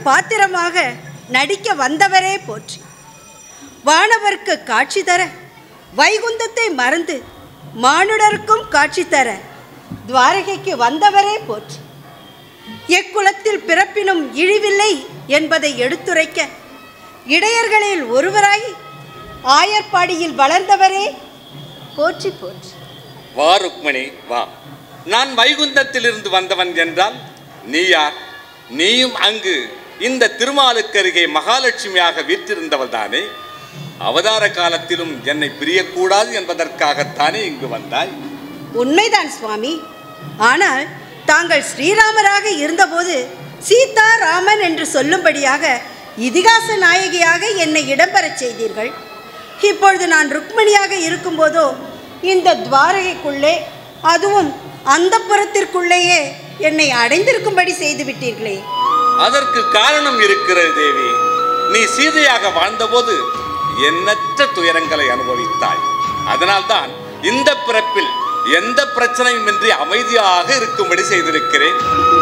பாத்திரமாக நடிக்க வந்தவரே போற்றி வானவர்க்கு காட்சி தர வைகுந்தத்தை மறந்து மானுடருக்கும் காட்சி தர துவாரகைக்கு வந்தவரே போற்றி எக்குலத்தில் பிறப்பினும் இழிவில்லை என்பதை எடுத்துரைக்க இடையர்களில் ஒருவராய் ஆயர்பாடியில் வளர்ந்தவரே போற்றி போற்றி வா ருக்மணி வா நான் வைகுந்தத்திலிருந்து வந்தவன் என்றால் நீ யார் நீயும் அங்கு இந்த திருமாலுக்கருகே மகாலட்சுமியாக வீற்றிருந்தவள் தானே அவதார காலத்திலும் என்னை பிரியக்கூடாது என்பதற்காகத்தானே இங்கு வந்தாய் உண்மைதான் சுவாமி ஆனால் தாங்கள் ஸ்ரீராமராக இருந்தபோது சீதா ராமன் என்று சொல்லும்படியாக இதிகாச நாயகியாக என்னை இடம்பெறச் செய்தீர்கள் இப்பொழுது நான் ருக்மணியாக இருக்கும்போதோ இந்த துவாரகைக்குள்ளே அதுவும் அந்த புறத்திற்குள்ளேயே என்னை அடைந்திருக்கும்படி செய்து விட்டீர்களே அதற்கு காரணம் இருக்கிறது தேவி நீ சீதையாக வாழ்ந்தபோது எண்ணற்ற துயரங்களை அனுபவித்தாய் அதனால்தான் இந்த பிறப்பில் எந்த பிரச்சனையும் இன்றி அமைதியாக இருக்கும்படி செய்திருக்கிறேன்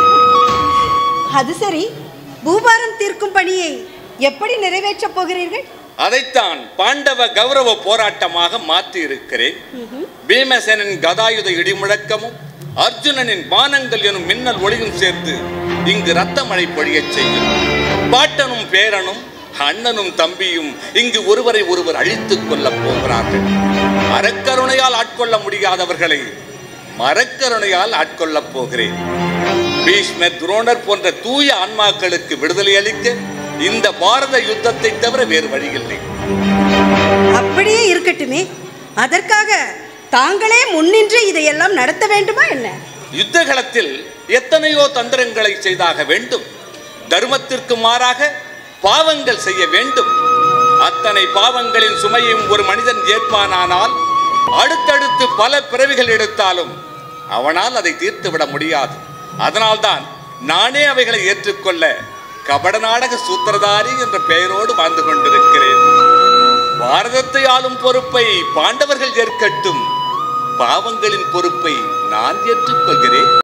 அது சரி பூபாரம் தீர்க்கும் பணியை எப்படி நிறைவேற்றப் போகிறீர்கள் அதைத்தான் பாண்டவ கௌரவ போராட்டமாக மாற்றி இருக்கிறேன் பீமசேனன் கதாயுத இடிமுழக்கமும் அர்ஜுனனின் பானங்கள் எனும் மின்னல் ஒளியும் சேர்ந்து இங்கு ரத்த மழை பொழியச் செய்யும் பாட்டனும் பேரனும் அண்ணனும் தம்பியும் இங்கு ஒருவரை ஒருவர் அழித்துக் கொள்ளப் போகிறார்கள் அறக்கருணையால் ஆட்கொள்ள முடியாதவர்களை மரக்கருணையால் ஆட்கொள்ளப் போகிறேன் பீஷ்மர் துரோணர் போன்ற தூய ஆன்மாக்களுக்கு விடுதலை அளிக்க இந்த பாரத யுத்தத்தை தவிர வேறு வழியில்லை அப்படியே இருக்கட்டுமே அதற்காக தாங்களே முன்னின்று இதையெல்லாம் நடத்த வேண்டுமா என்ன யுத்தகலத்தில் எத்தனையோ தந்திரங்களை செய்தாக வேண்டும் தர்மத்திற்கு மாறாக பாவங்கள் செய்ய வேண்டும் அத்தனை பாவங்களின் சுமையும் ஒரு மனிதன் ஏற்பானானால் அடுத்தடுத்து பல பிறவிகள் எடுத்தாலும் அவனால் அதை தீர்த்து விட முடியாது அதனால்தான் நானே அவைகளை ஏற்றுக்கொள்ள கபட நாடக சூத்திரதாரி என்ற பெயரோடு வாழ்ந்து கொண்டிருக்கிறேன் பாரதத்தை ஆளும் பொறுப்பை பாண்டவர்கள் ஏற்கட்டும் பாவங்களின் பொறுப்பை நான் ஏற்றுக்கொள்கிறேன்